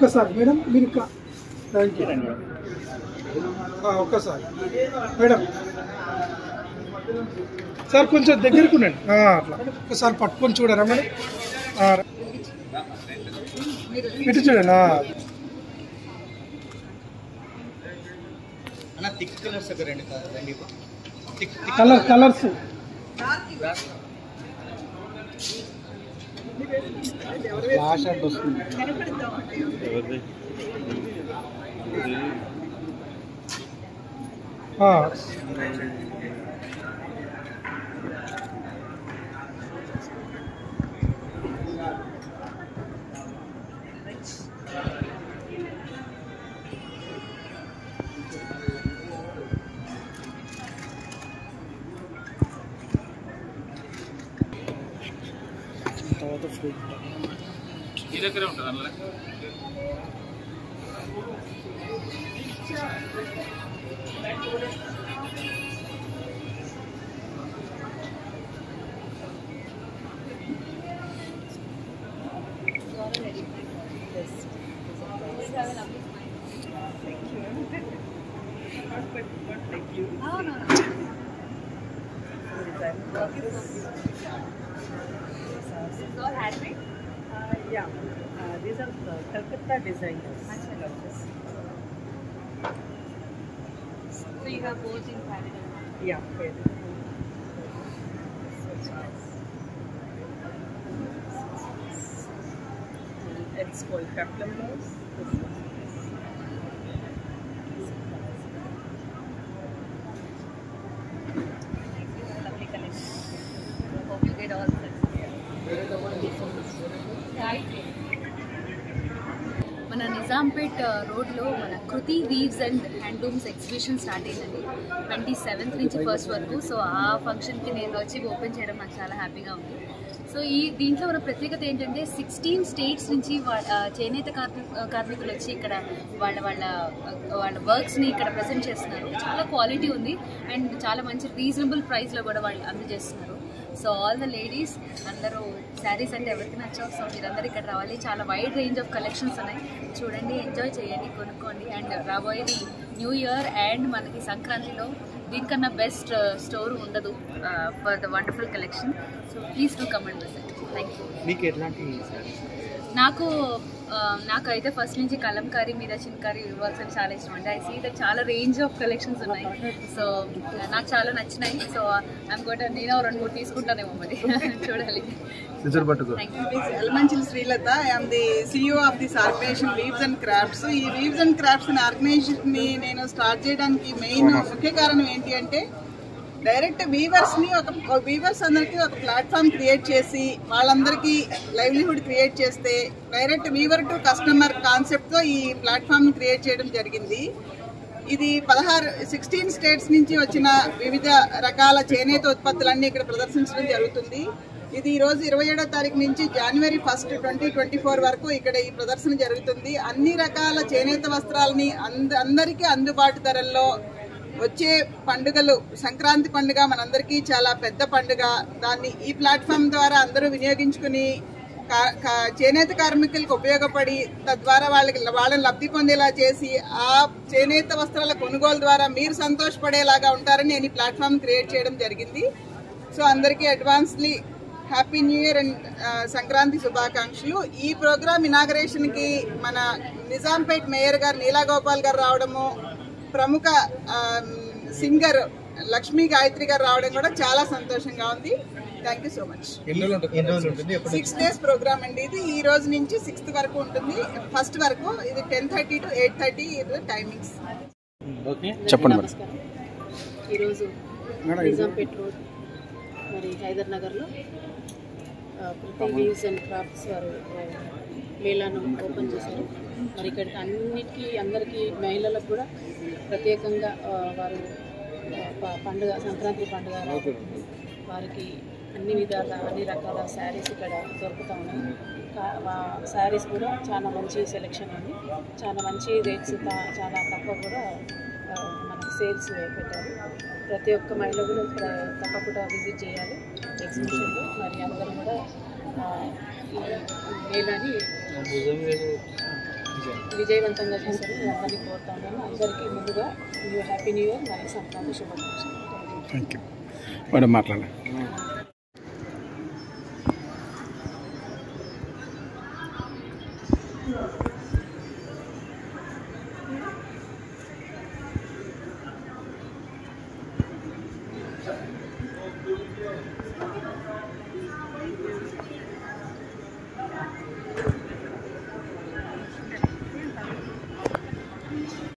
ఒక్కసారి మేడం మీరు కా- థ్యాంక్ యూ ఆ, ఒక్కసారి మేడం సార్ కొంచెం దగ్గరకు ఉండండి ఆ, అట్లా ఒకసారి పట్టుకొని చూడరా మేడం ఆ, ఇటు చూడండి ఆ. అన్న థిక్ కలర్స్ ఒక రెండు కా- రెండు ఇవ్వు. Thick thick colour colours flash out వస్తుంది ఆ, Yeah, uh, these are uh, Calcutta designers. So you have both in parallel. Yeah, fair. It's called peplum blouse. This is- Lovely collection. Hope you get all this. మన నిజాంపేట్ రోడ్లో మన Kriti weaves and handlooms exhibition start అయిందండి twenty seventh నుంచి first వరకు so ఆ ఫంక్షన్కి నేను వచ్చి ఓపెన్ చేయడం నాకు చాలా హ్యాపీగా ఉంది సో ఈ దీంట్లో ఉన్న ప్రత్యేకత ఏంటంటే సిక్స్టీన్ స్టేట్స్ నుంచి వాళ్ళ ఆ, చేనేత కార్మి కార్మికులు వచ్చి ఇక్కడ వాళ్ళ వాళ్ళ వాళ్ళ వర్క్స్ని ఇక్కడ ప్రజెంట్ చేస్తున్నారు చాలా క్వాలిటీ ఉంది అండ్ చాలా మంచి రీజనబుల్ ప్రైస్లో కూడా వాళ్ళు అందజేస్తున్నారు సో ఆల్ ద లేడీస్ అందరూ శారీస్ అంటే ఎవరికి నచ్చావు సో మీరందరూ ఇక్కడ రావాలి చాలా వైడ్ రేంజ్ ఆఫ్ కలెక్షన్స్ ఉన్నాయి చూడండి ఎంజాయ్ చేయండి కొనుక్కోండి అండ్ రాబోయేది న్యూ ఇయర్ అండ్ మనకి సంక్రాంతిలో దీనికన్నా బెస్ట్ స్టోర్ ఉండదు for the wonderful collection so please do comment visit thank you మీకు ఎట్లాంటి నాకు ఆ, నాకైతే ఫస్ట్ నుంచి కలంకారీ మీద చిన్కారీ వర్క్స్ అని చాలా ఇష్టం అండి ఐ సీ దట్ చాలా రేంజ్ ఆఫ్ కలెక్షన్స్ ఉన్నాయి సో నాకు చాలా నచ్చినాయి సో ఐమ్ గోట్ నేను రెండు మూడు తీసుకుంటానేమో మరి చూడాలి thank you Elamanchil Srilatha I'm the CEO of this organisation weaves and crafts ఈ వీవ్స్ అండ్ క్రాఫ్ట్స్ అనే ఆర్గనైజేషన్ ని నేను స్టార్ట్ చేయడానికి మెయిన్ ముఖ్య కారణం ఏంటి అంటే డైరెక్ట్ వీవర్స్ ని ఒక వీవర్స్ అందరికి ఒక ప్లాట్ఫామ్ క్రియేట్ చేసి వాళ్ళందరికీ లైవ్లీహుడ్ క్రియేట్ చేస్తే direct weaver to customer concept తో ఈ ప్లాట్ఫామ్ ని క్రియేట్ చేయడం జరిగింది ఇది పదహారు సిక్స్టీన్ స్టేట్స్ నుంచి వచ్చిన వివిధ రకాల చేనేత ఉత్పత్తులన్నీ ఇక్కడ ప్రదర్శించడం జరుగుతుంది ఇది ఈ రోజు ఇరవై ఏడో తారీఖు నుంచి జనవరి ఫస్ట్ ట్వంటీ ట్వంటీ ఫోర్ వరకు ఇక్కడ ఈ ప్రదర్శన జరుగుతుంది అన్ని రకాల చేనేత వస్త్రాలని అంద అందరికీ అందుబాటు ధరల్లో వచ్చే పండుగలు సంక్రాంతి పండుగ మనందరికీ చాలా పెద్ద పండుగ దాన్ని ఈ ప్లాట్ఫామ్ ద్వారా అందరూ వినియోగించుకుని కా- కా- చేనేత కార్మికులకు ఉపయోగపడి తద్వారా వాళ్ళకి వాళ్ళని లబ్ధి పొందేలా చేసి ఆ చేనేత వస్త్రాల కొనుగోలు ద్వారా మీరు సంతోషపడేలాగా ఉంటారని నేను ఈ ప్లాట్ఫామ్ క్రియేట్ చేయడం జరిగింది సో అందరికీ advancely happy new year and Sankranti శుభాకాంక్షలు ఈ ప్రోగ్రామ్ ఇనాగరేషన్ కి మన నిజాంపేట్ మేయర్ గారు నీలా గోపాల్ గారు రావడము ప్రముఖ సింగర్ లక్ష్మీ గాయత్రి గారు రావడం కూడా చాలా సంతోషంగా ఉంది థ్యాంక్ యూ సో మచ్ ఎన్ని రోజులు ఉంటుంది ఎప్పుడు సిక్స్ డేస్ ప్రోగ్రామ్ అండి ఇది ఈ రోజు నుంచి సిక్స్త్ వరకు ఉంటుంది ఫస్ట్ వరకు ఇది ten thirty to eight thirty timings okay చెప్పండి మేడం ఈరోజు నిజాంపేట్ రోడ్ మరి హైదర్ నగర్లో ఆ, కృతి వీవ్స్ అండ్ క్రాఫ్ట్స్ వారు ఆ, మేళాను ఓపెన్ చేశారు మరి ఇక్కడికి అన్నిటికీ అందరికీ మహిళలకు కూడా ప్రత్యేకంగా ఆ, వారు ఆ, ప- పండుగ సంక్రాంతి పండుగ రాబోతుంది వారికి అన్ని విధాల అన్ని రకాల శారీస్ ఇక్కడ దొరుకుతూ ఉన్నాయి కా- వా- శారీస్ కూడా చాలా మంచి సెలెక్షన్ ఉంది చాలా మంచి రేట్స్ తా- చాలా తక్కువ కూడా ఆ, మనకు సేల్స్ పెట్టారు ప్రతి ఒక్క మహిళ కూడా ఇక్కడ తప్పకుండా విజిట్ చేయాలి ఎగ్జిబిషన్లో మరి అందరూ కూడా ఆ, ఈ మేళాని విజయవంతంగా చేశారు నేను అందరినీ కోరుతా ఉన్నాను అందరికీ ముందుగా న్యూ హ్యాపీ న్యూ ఇయర్ మరియు సంక్రాంతి శుభాకాంక్షలు థ్యాంక్ యూ మేడం మాట్లాడండి